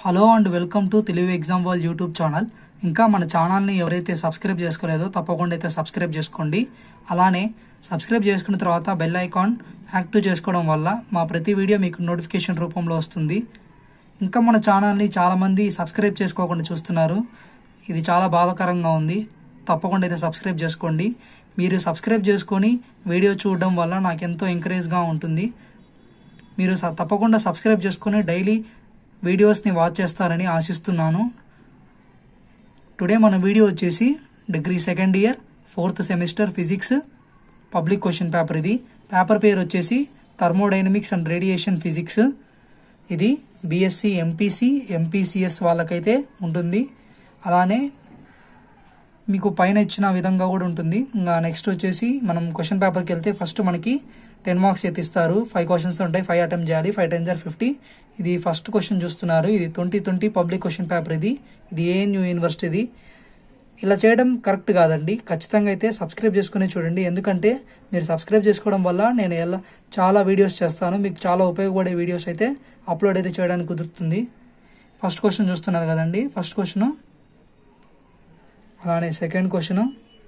hello and welcome to Telugu exam world YouTube channel ఇంకా మన ఛానల్ని ఎవరైతే సబ్స్క్రైబ్ చేసుకోలేదో తప్పకుండా అయితే సబ్స్క్రైబ్ చేసుకోండి అలానే సబ్స్క్రైబ్ చేసుకున్న తర్వాత బెల్ ఐకాన్ యాక్టివ్ చేసుకోవడం వల్ల మా ప్రతి వీడియో మీకు నోటిఫికేషన్ రూపంలో వస్తుంది ఇంకా మన ఛానల్ని చాలామంది సబ్స్క్రైబ్ చేసుకోకుండా చూస్తున్నారు ఇది చాలా బాధాకరంగా ఉంది తప్పకుండా అయితే సబ్స్క్రైబ్ చేసుకోండి మీరు సబ్స్క్రైబ్ చేసుకొని వీడియో చూడడం వల్ల నాకు ఎంతో ఎంకరేజ్గా ఉంటుంది మీరు స- తప్పకుండా సబ్స్క్రైబ్ చేసుకుని డైలీ వీడియోస్ని వాచ్ చేస్తారని ఆశిస్తున్నాను టుడే మన వీడియో వచ్చేసి degree second year fourth semester physics public question paper ఇది పేపర్ పేరు వచ్చేసి థర్మోడైనమిక్స్ అండ్ రేడియేషన్ ఫిజిక్స్ ఇది బీఎస్సీ ఎంపీసీ ఎంపీసీఎస్ వాళ్ళకైతే ఉంటుంది అలానే మీకు పైన ఇచ్చిన విధంగా కూడా ఉంటుంది ఇంకా నెక్స్ట్ వచ్చేసి మనం క్వశ్చన్ పేపర్కి వెళ్తే ఫస్ట్ మనకి టెన్ మార్క్స్ ఎత్తిస్తారు ఫైవ్ క్వశ్చన్స్ ఉంటాయి ఫైవ్ అటెంప్ట్ చేయాలి ఫైవ్ టెన్ జార్ ఫిఫ్టీ ఇది ఫస్ట్ క్వశ్చన్ చూస్తున్నారు ఇది twenty twenty public question paper ఇది ఇది ఏఎన్యూ యూనివర్సిటీది ఇలా చేయడం కరెక్ట్ కాదండి ఖచ్చితంగా అయితే సబ్స్క్రైబ్ చేసుకుని చూడండి ఎందుకంటే మీరు సబ్స్క్రైబ్ చేసుకోవడం వల్ల నేను ఎలా చాలా వీడియోస్ చేస్తాను మీకు చాలా ఉపయోగపడే వీడియోస్ అయితే అప్లోడ్ అయితే చేయడానికి కుదురుతుంది ఫస్ట్ క్వశ్చన్ చూస్తున్నారు కదండి ఫస్ట్ క్వశ్చన్ అలానే సెకండ్ క్వశ్చన్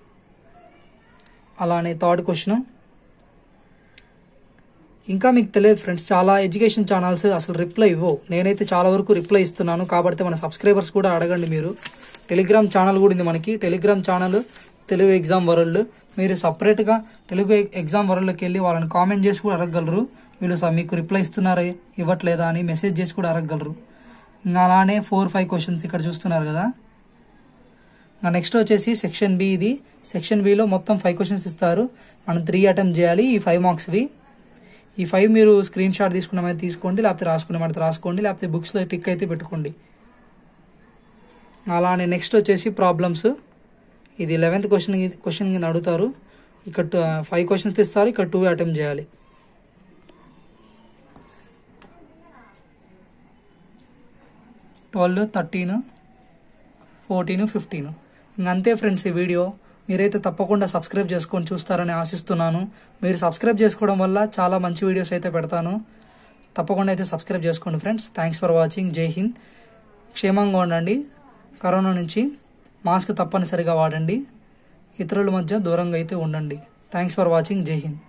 అలానే థర్డ్ క్వశ్చన్ ఇంకా మీకు తెలియదు ఫ్రెండ్స్ చాలా ఎడ్యుకేషన్ ఛానల్స్ అసలు రిప్లై ఇవ్వవు నేనైతే చాలా వరకు రిప్లై ఇస్తున్నాను కాబట్టి మన సబ్స్క్రైబర్స్ కూడా అడగండి మీరు టెలిగ్రామ్ ఛానల్ కూడా ఉంది మనకి Telegram channel Telugu exam world మీరు సపరేట్గా తెలుగు ఎగ్జామ్ వరల్డ్కి వెళ్ళి వాళ్ళని కామెంట్ చేసి కూడా అడగగలరు వీళ్ళు స- మీకు రిప్లై ఇస్తున్నారా ఇవ్వట్లేదా అని మెసేజ్ చేసి కూడా అడగగలరు ఇంకా అలానే ఫోర్ ఫైవ్ క్వశ్చన్స్ ఇక్కడ చూస్తున్నారు కదా నా నెక్స్ట్ వచ్చేసి సెక్షన్ బి ఇది సెక్షన్ బిలో మొత్తం ఫైవ్ క్వశ్చన్స్ ఇస్తారు మనం త్రీ అటెంప్ట్ చేయాలి ఈ ఫైవ్ మార్క్స్వి ఈ ఫైవ్ మీరు స్క్రీన్ షాట్ తీసుకున్నామైతే తీసుకోండి లేకపోతే రాసుకున్నామైతే రాసుకోండి లేకపోతే బుక్స్లో టిక్ అయితే పెట్టుకోండి అలానే నెక్స్ట్ వచ్చేసి ప్రాబ్లమ్స్ ఇది లెవెన్త్ క్వశ్చన్ క్వశ్చన్ కింద అడుగుతారు ఇక్కడ ఫైవ్ క్వశ్చన్స్ ఇస్తారు ఇక్కడ టూ అటెంప్ట్ చేయాలి ట్వెల్వ్ థర్టీన్ ఫోర్టీన్ ఫిఫ్టీన్ ఇంకంతే ఫ్రెండ్స్ ఈ వీడియో మీరైతే తప్పకుండా సబ్స్క్రైబ్ చేసుకొని చూస్తారని ఆశిస్తున్నాను మీరు సబ్స్క్రైబ్ చేసుకోవడం వల్ల చాలా మంచి వీడియోస్ అయితే పెడతాను తప్పకుండా అయితే సబ్స్క్రైబ్ చేసుకోండి ఫ్రెండ్స్ థ్యాంక్స్ ఫర్ వాచింగ్ జై హింద్ క్షేమంగా ఉండండి కరోనా నుంచి మాస్క్ తప్పనిసరిగా వాడండి ఇతరుల మధ్య దూరంగా అయితే ఉండండి థ్యాంక్స్ ఫర్ వాచింగ్ జై హింద్